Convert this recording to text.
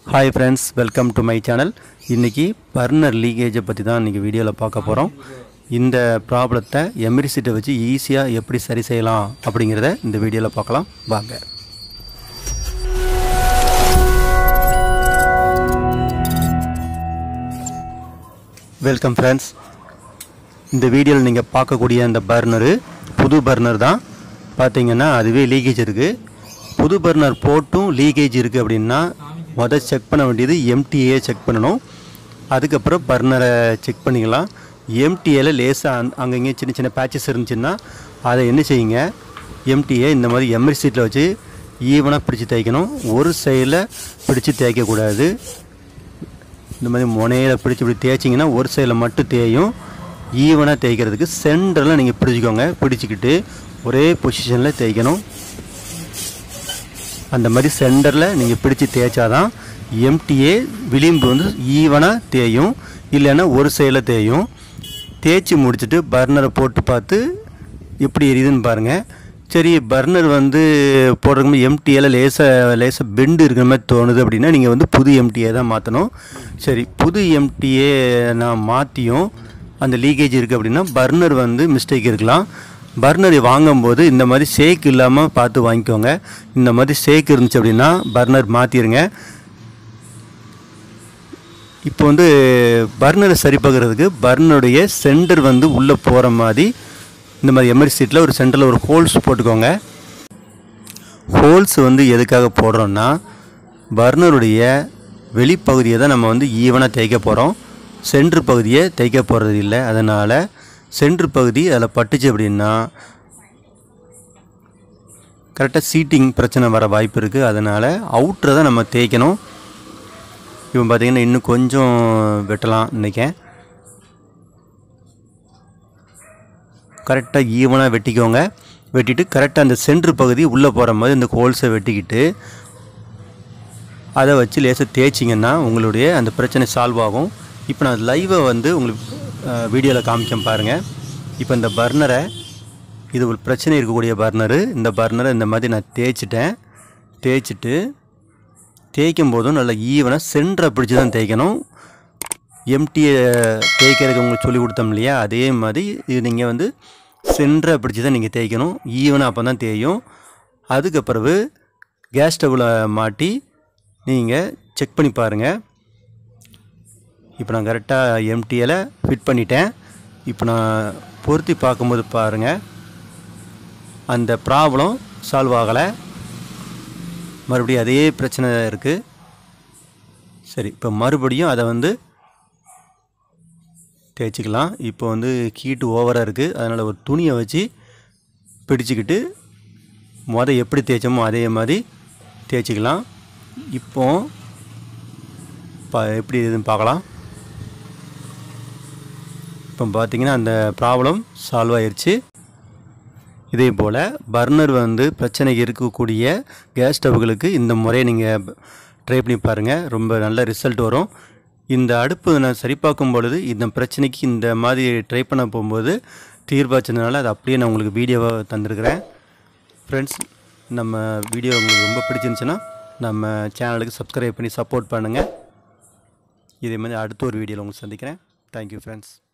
hi friends welcome to my channel இன்றைக்கி burner லீக்கேஜை பற்றி தான் இன்றைக்கி வீடியோவில் பார்க்க போகிறோம் இந்த ப்ராப்ளத்தை எம்ரிசிட்டை வச்சு ஈஸியாக எப்படி சரி செய்யலாம் அப்படிங்கிறத இந்த வீடியோவில் பார்க்கலாம் வாங்க வெல்கம் ஃப்ரெண்ட்ஸ் இந்த வீடியோவில் நீங்கள் பார்க்கக்கூடிய அந்த பர்னரு புது பர்னர் தான் பார்த்தீங்கன்னா அதுவே லீக்கேஜ் இருக்குது புது பர்னர் போட்டும் லீக்கேஜ் இருக்குது அப்படின்னா முதல் செக் பண்ண வேண்டியது எம்டிஏ செக் பண்ணணும் அதுக்கப்புறம் பர்னரை செக் பண்ணிக்கலாம் எம்டிஏல லேசாக அங் அங்கங்கே சின்ன சின்ன பேச்சஸ் இருந்துச்சுன்னா அதை என்ன செய்யுங்க எம்டிஏ இந்த மாதிரி எம்ரி சீட்டில் வச்சு ஈவனாக பிடிச்சி தேய்க்கணும் ஒரு சைடில் பிடிச்சி தேய்க்கக்கூடாது இந்த மாதிரி முனையில் பிடிச்சி இப்படி தேய்ச்சிங்கன்னா ஒரு சைடில் மட்டும் தேயும் ஈவனாக தேய்க்கிறதுக்கு சென்டரில் நீங்கள் பிடிச்சிக்கோங்க பிடிச்சிக்கிட்டு ஒரே பொசிஷனில் தேய்க்கணும் அந்த மாதிரி சென்டரில் நீங்கள் பிடிச்சி தேய்ச்சாதான் எம்டிஏ விளிம்பு வந்து ஈவனாக தேயும் இல்லைன்னா ஒரு சைடில் தேயும் தேய்ச்சி முடிச்சுட்டு பர்னரை போட்டு பார்த்து எப்படி எரியுதுன்னு பாருங்கள் சரி பர்னர் வந்து போடுறதுக்கு எம்டிஏல லேசாக லேசாக பெண்டு இருக்கிற மாதிரி தோணுது அப்படின்னா நீங்கள் வந்து புது எம்டிஏ தான் மாற்றணும் சரி புது எம்டிஏ நான் மாற்றியும் அந்த லீக்கேஜ் இருக்குது அப்படின்னா பர்னர் வந்து மிஸ்டேக் இருக்கலாம் பர்னர் வாங்கும்போது இந்த மாதிரி ஷேக் இல்லாமல் பார்த்து வாங்கிக்கோங்க இந்த மாதிரி ஷேக் இருந்துச்சு அப்படின்னா பர்னர் மாற்றிடுங்க இப்போ வந்து பர்னரை சரி பார்க்குறதுக்கு பர்னருடைய சென்டர் வந்து உள்ளே போகிற மாதிரி இந்த மாதிரி எம்எரி சீட்டில் ஒரு சென்டரில் ஒரு ஹோல்ஸ் போட்டுக்கோங்க ஹோல்ஸ் வந்து எதுக்காக போடுறோன்னா பர்னருடைய வெளிப்பகுதியை தான் நம்ம வந்து ஈவனாக தேய்க்க போகிறோம் சென்ட்ரு பகுதியை தேய்க்க போகிறது இல்லை அதனால் சென்ட்ரு பகுதி அதில் பட்டுச்சு அப்படின்னா கரெக்டாக சீட்டிங் பிரச்சனை வர வாய்ப்பு இருக்குது அதனால் அவுட்டரை தான் நம்ம தேய்க்கணும் இப்போ பார்த்திங்கன்னா இன்னும் கொஞ்சம் வெட்டலாம் நினைக்கேன் கரெக்டாக ஈவனாக வெட்டிக்கோங்க வெட்டிட்டு கரெக்டாக அந்த சென்ட்ரு பகுதி உள்ளே போகிற மாதிரி இந்த ஹோல்ஸை வெட்டிக்கிட்டு அதை வச்சு லேசாக தேய்ச்சிங்கன்னா உங்களுடைய அந்த பிரச்சனை சால்வ் ஆகும் இப்போ நான் லைவை வந்து உங்களுக்கு வீடியோவில் காமிக்க பாருங்கள் இப்போ இந்த பர்னரை இது ஒரு பிரச்சனை இருக்கக்கூடிய பர்னரு இந்த பர்னரை இந்த மாதிரி நான் தேய்ச்சிட்டேன் தேய்ச்சிட்டு தேய்க்கும் போதும் நல்லா ஈவனாக சென்டரை பிடிச்சி தான் தேய்க்கணும் எம்டியை தேய்க்கிறதுக்கு உங்களுக்கு சொல்லி கொடுத்தோம் இல்லையா அதே மாதிரி இது நீங்கள் வந்து சென்டரை பிடிச்சி தான் நீங்கள் தேய்க்கணும் ஈவனாக அப்போ தான் தேயும் அதுக்கப்புறவு கேஸ் ஸ்டவ்வில் மாட்டி நீங்கள் செக் பண்ணி பாருங்கள் இப்போ நான் கரெக்டாக எம்டியில் ஃபிட் பண்ணிட்டேன் இப்போ நான் பொருத்தி பார்க்கும்போது பாருங்கள் அந்த ப்ராப்ளம் சால்வ் ஆகலை மறுபடியும் அதே பிரச்சனை இருக்குது சரி இப்போ மறுபடியும் அதை வந்து தேய்ச்சிக்கலாம் இப்போ வந்து ஹீட்டு ஓவராக இருக்குது அதனால் ஒரு துணியை வச்சு பிடிச்சிக்கிட்டு மொதல் எப்படி தேய்ச்சோமோ அதே மாதிரி தேய்ச்சிக்கலாம் இப்போ பா எப்படி இதுன்னு பார்க்கலாம் இப்போ பார்த்தீங்கன்னா அந்த ப்ராப்ளம் சால்வ் ஆயிடுச்சு இதே போல் பர்னர் வந்து பிரச்சனைக்கு இருக்கக்கூடிய கேஸ் ஸ்டவ்களுக்கு இந்த முறையை நீங்கள் ட்ரை பண்ணி பாருங்கள் ரொம்ப நல்ல ரிசல்ட் வரும் இந்த அடுப்பு நான் சரி பார்க்கும் பொழுது இந்த பிரச்சனைக்கு இந்த மாதிரி ட்ரை பண்ண போகும்போது தீர்வாச்சதுனால அது அப்படியே நான் உங்களுக்கு வீடியோவாக தந்திருக்கிறேன் ஃப்ரெண்ட்ஸ் நம்ம வீடியோ உங்களுக்கு ரொம்ப பிடிச்சிருந்துச்சுன்னா நம்ம சேனலுக்கு சப்ஸ்கிரைப் பண்ணி சப்போர்ட் பண்ணுங்கள் இதே மாதிரி அடுத்த ஒரு வீடியோவில் உங்களுக்கு சந்திக்கிறேன் தேங்க்யூ ஃப்ரெண்ட்ஸ்